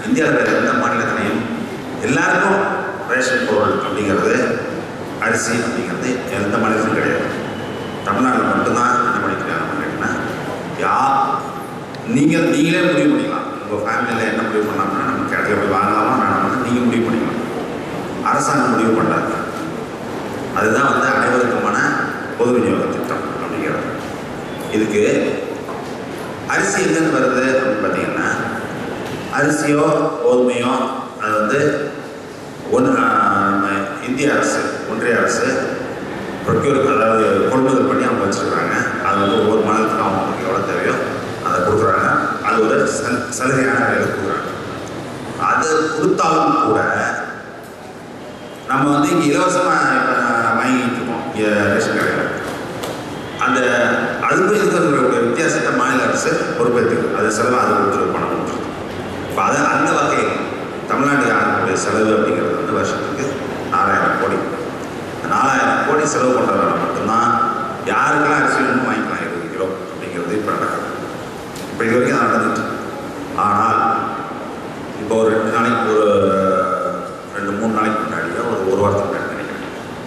இந்தியாவில் வேறு எந்த மாநிலத்திலையும் எல்லாருக்கும் ரேஷன் பொருள் அப்படிங்கிறது அரிசி அப்படிங்கிறது எந்த மாநிலத்திலும் கிடையாது தமிழ்நாட்டில் மட்டும்தான் என்ன பண்ணிக்கிறாங்க கேட்டிங்கன்னா யா நீங்கள் நீங்களே முடிவு பண்ணிக்கலாம் உங்கள் ஃபேமிலியில் என்ன முடிவு பண்ணலாம்னா நம்ம கடையில் போய் வாங்கலாமா வேணாமா நீங்கள் முடிவு பண்ணிக்கலாம் அரசாங்கம் முடிவு பண்ணாது அதுதான் வந்து அனைவருக்குமான பொது விநியோக திட்டம் அப்படிங்கிறது இதுக்கு அரிசி எங்கேருந்து வருது அப்படின்னு பார்த்தீங்கன்னா அரிசியோ கோதுமையோ அது வந்து ஒன் நம்ம இந்திய அரசு ஒன்றிய அரசு ப்ரொக்யூர் அதாவது கொள்முதல் பண்ணி அவங்க வச்சுருக்காங்க அது வந்து ஒவ்வொரு மாநிலத்துக்கும் அவங்களுக்கு எவ்வளோ தேவையோ அதை கொடுக்குறாங்க அது ஒரு சல் சலுகையான விலையில் கொடுக்குறாங்க அது கொடுத்தாலும் கூட நம்ம வந்து இங்கே இலவசமாக இப்போ வாங்கிட்டு இருக்கோம் இங்கே ரேஷன் கடையில் அந்த அதுக்கும் இதுக்கும் இருக்கக்கூடிய வித்தியாசத்தை மாநில அரசு பொறுப்பேற்றுக்கு அது செலவு அது கொடுத்துரு பணம் கொடுத்துருக்கு இப்போ அது அந்த வகையில் தமிழ்நாடு ஆகக்கூடிய செலவு அப்படிங்கிறது வந்து வருஷத்துக்கு நாலாயிரம் கோடி இந்த நாலாயிரம் கோடி செலவு பண்ணுறதுனால மட்டும்தான் யாருக்கெல்லாம் அரிசி வேணுமோ வாங்கிக்கலாம் இருபது கிலோ அப்படிங்கிறது இப்போ நடக்குது இப்போ இது வரைக்கும் அது நடந்துட்டு இருக்கு. ஆனால் இப்போ ஒரு ரெண்டு நாளைக்கு ஒரு ரெண்டு மூணு நாளைக்கு முன்னாடியோ ஒரு ஒரு வாரத்துக்கு முன்னாடி நினைக்கிறேன்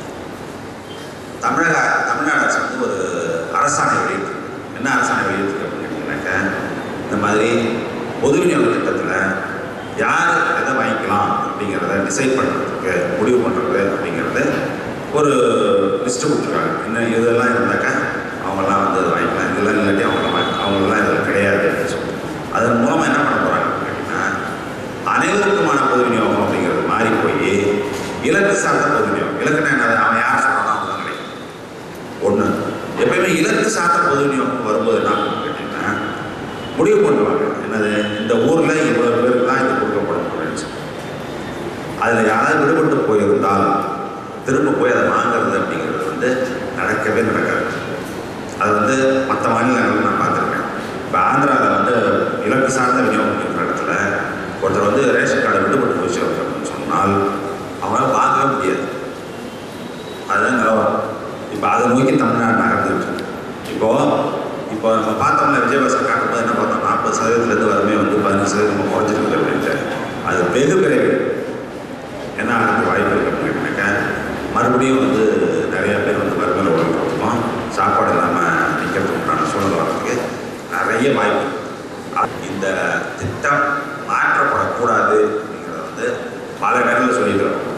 தமிழக தமிழ்நாடு அரசு வந்து ஒரு அரசாணை வெளியிட்டிருக்கு என்ன அரசாணை வெளியிட்டிருக்கு அப்படின்னு கேட்டிங்கன்னாக்க இந்த மாதிரி பொது விநியோக திட்டத்தில் யார் எதை வாங்கிக்கலாம் அப்படிங்கிறத டிசைட் பண்ணுறதுக்கு முடிவு பண்ணுறது அப்படிங்கிறது ஒரு லிஸ்ட்டு கொடுத்துருக்காங்க இன்னும் இதெல்லாம் இருந்தாக்கா அவங்கெல்லாம் வந்து வாங்கிக்கலாம் இதெல்லாம் இல்லாட்டி அவங்களாம் வாங்கி அவங்களெல்லாம் இதில் கிடையாது அப்படின்னு சொல்லிட்டு அதன் மூலமாக என்ன பண்ண போகிறாங்க அப்படின்னா அனைவருக்குமான பொது விநியோகம் அப்படிங்கிறது மாறி போய் இலக்கு சார்ந்த பொது விநியோகம் இலக்குன்னா என்னது அவன் யார் சொல்கிறானோ அவங்க தான் கிடைக்கும் ஒன்று எப்பயுமே இலக்கு சார்ந்த பொது விநியோகம் வரும்போது என்ன ஆகும் கேட்டிங்கன்னா முடிவு பண்ணுவாங்க என்னது இந்த ஊரில் இவ்வளோ பேருக்கு தான் இது கொடுக்கப்படும் அப்படின்னு சொல்லி அதில் யாராவது விடுபட்டு போயிருந்தால் திரும்ப போய் அதை வாங்குறது அப்படிங்கிறது வந்து நடக்கவே நடக்காது அது வந்து மற்ற மாநிலங்கள் நான் பார்த்துருக்கேன் இப்போ ஆந்திராவில் வந்து இலக்கு சார்ந்த விநியோகம் இருக்கிற இடத்துல ஒருத்தர் வந்து ரேஷன் கார்டை விடுபட்டு போச்சு அப்படின்னு சொன்னால் அவனால் வாங்கவே முடியாது அதுதான் நிலவரம் இப்போ அதை நோக்கி தமிழ்நாடு நகர்ந்துட்டு இருக்கு. இப்போ இப்போ நம்ம பார்த்தோம்ல விஜயபாஸ்கர் காட்டும்போது என்ன பார்த்தோம் நாற்பது சதவீதத்துலேருந்து வரமே வந்து பதினஞ்சு சதவீதம் குறைஞ்சிருக்கு அப்படின்ட்டு அது வெகு விரைவில் என்ன ஆகிறதுக்கு வாய்ப்பு இருக்கு அப்படின்னு கேட்டாக்கா மறுபடியும் வந்து நிறைய பேர் வந்து வறுமையில் உழைக்கிறதுக்கும் சாப்பாடு இல்லாமல் நிற்கிறதுக்கு உண்டான சூழ்நிலை வர்றதுக்கு நிறைய வாய்ப்பு இருக்கு. அ- இந்த திட்டம் மாற்றப்படக்கூடாது அப்படிங்கிறத வந்து பல நேரங்களில் சொல்லியிருக்கிறோம்